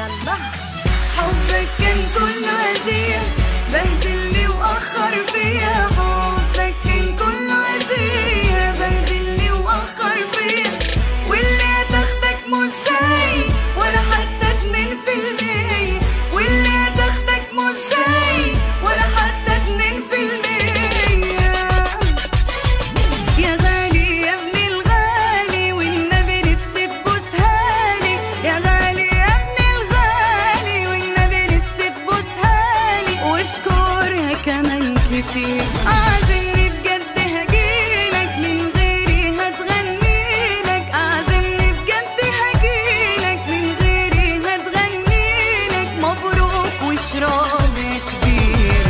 يلا حبك كان كله هزيع بهدلني واخر فيا حبك كان كله هزيع بهدلني واخر فيا واللي هتاخدك مش زي ولا حتى اتنين في المية واللي هتاخدك مش زي ولا حتى اتنين في المية يا غالي يا ابن الغالي والنبي نفسي تبوسها لي يا غالي يا ابن الغالي والنبي نفسي تبوسها لي واشكرها كمان كتير اعزمني بجد هجيلك من غيري هتغنيلك اعزمني بجد هجيلك من غيري هتغنيلك مبروك وشراب كبير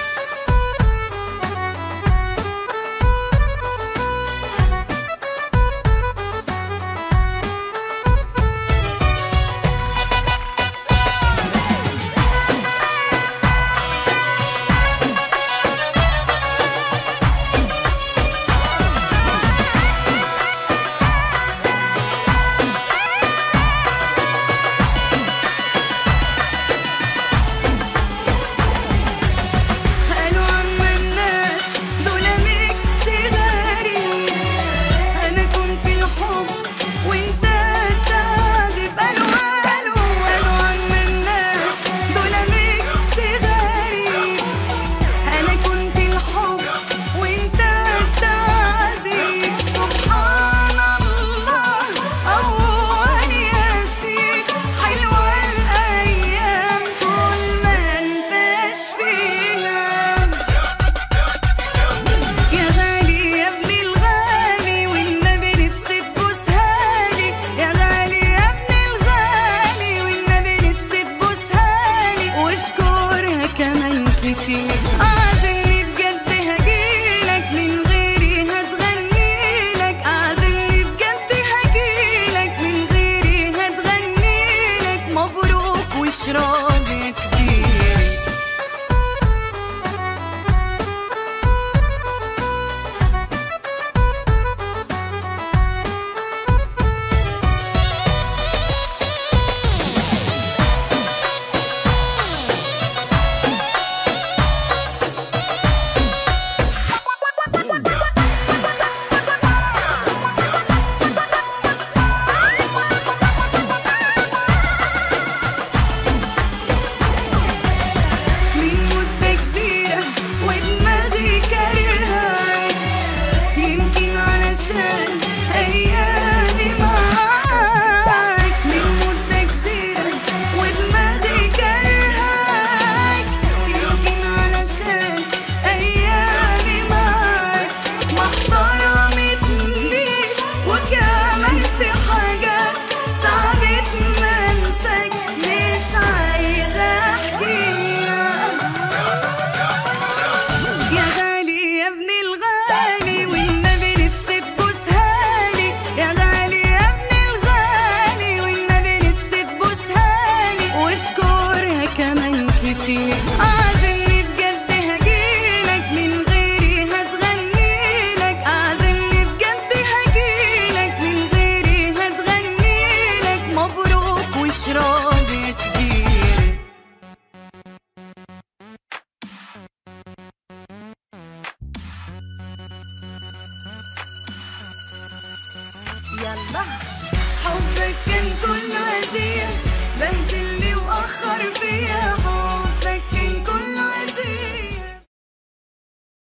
قالوا عما الناس دول ميكس غريب انا كنت الحب وانت التعذيب قالوا قالوا قالوا عما الناس دول ميكس غريب انا كنت الحب وانت التعذيب سبحان الله اول ياسين حلوه الايام طول ما انتش فيها يا غالي يا ابن الغالي والنبي نفسي تبوسها لي يا غالي يا ابن الغالي والنبي نفسي تبوسها لي واشكرها كمان كتير اعزمني بجد هجيلك من غيري هتغنيلك اعزمني بجد هجيلك من غيري هتغنيلك مبروك وشراب كبير من مدة كبيرة ودماغي كارهها يمكن علشان أيامي معاك من مدة كبيرة ودماغي كارهاك يمكن علشان أيامي معاك ما احترمتنيش وكمان في حاجات صعبت ما انساك مش عايزة احكيها يا غالي يا ابن الغالي والنبي نفسي تبوسها لي يا غالي يا ابن الغالي والنبي نفسي تبوسها لي واشكرها كمان كتير اعزمني بجد هجيلك من غيري هتغنيلك اعزمني بجد هجيلك من غيري هتغنيلك مبروك وشراب كبير يلا حبك كان